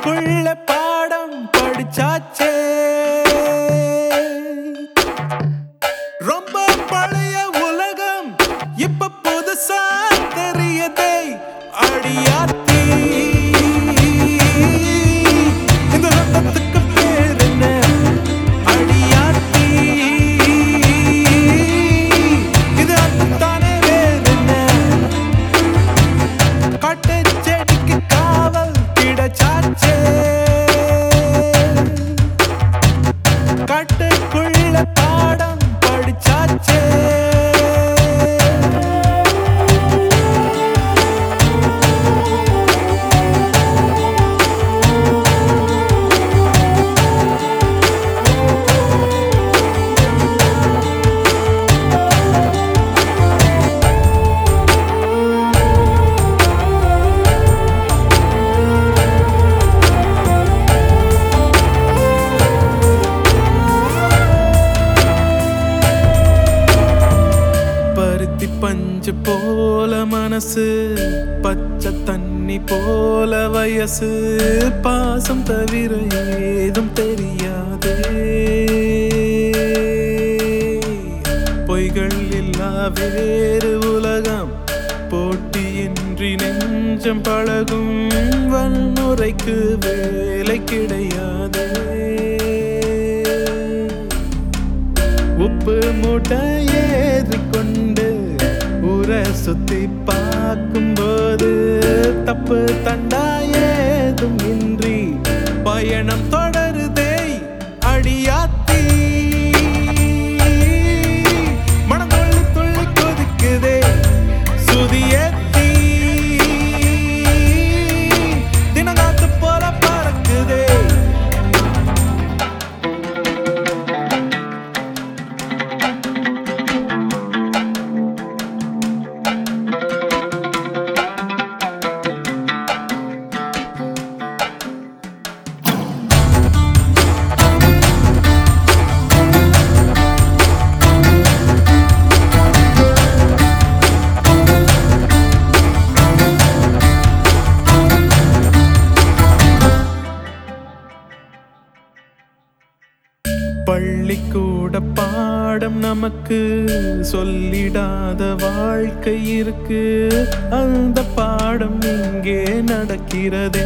காட்டுக்குள்ள பாடம் படிச்சாச்சே ரொம்ப பழைய உலகம் இப்ப புதுசா தெரியதே அடியாத்தி இந்த ரத்தத்துக்கு பேர் என்ன அடியாத்தி இது அன்புத்தானே வேறு என்ன காட்டு செடிக்கு காவல் கிடைச்சாச்சே காட்டுக்குள்ள பாடம் படிச்சாச்சே பருத்தி பஞ்சு போல மனசு பச்சை தண்ணி போல வயசு பாசம் தவிர ஏதும் தெரியாதே பொய்கள் இல்லா வேறு உலகம் போட்டியின்றி நெஞ்சம் பழகும் வன்முறைக்கு வேலை கிடையாதே உப்பு மூட்டை ஏறிக்கொண்டு ஊரை சுத்தி பார்க்கும்போது தப்பு தண்டா ஏதும் இன்றி பயணம் தொடருதே அடியாத்தி மனம் துள்ளி துள்ளி கொதிக்குதே சுதியேத்தி தினகாத்து போல பறக்குதே பள்ளிக்கூட பாடம் நமக்கு சொல்லிடாத வாழ்க்கை இருக்கு அந்த பாடம் இங்கே நடக்கிறதே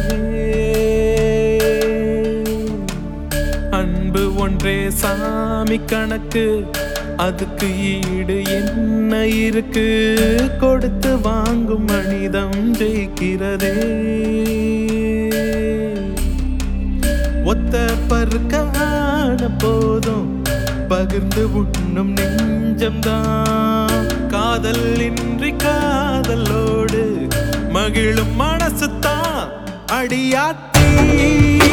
அன்பு ஒன்றே சாமி கணக்கு அதுக்கு ஈடு என்ன இருக்கு கொடுத்து வாங்கும் மனிதம் ஜெயிக்கிறதே ஒத்த பருக்க ஆன போதும் பகிர்ந்து உண்ணும் நெஞ்சம்தான் காதல் இன்றி காதலோடு மகிழும் மனசுத்தான் அடியாத்தி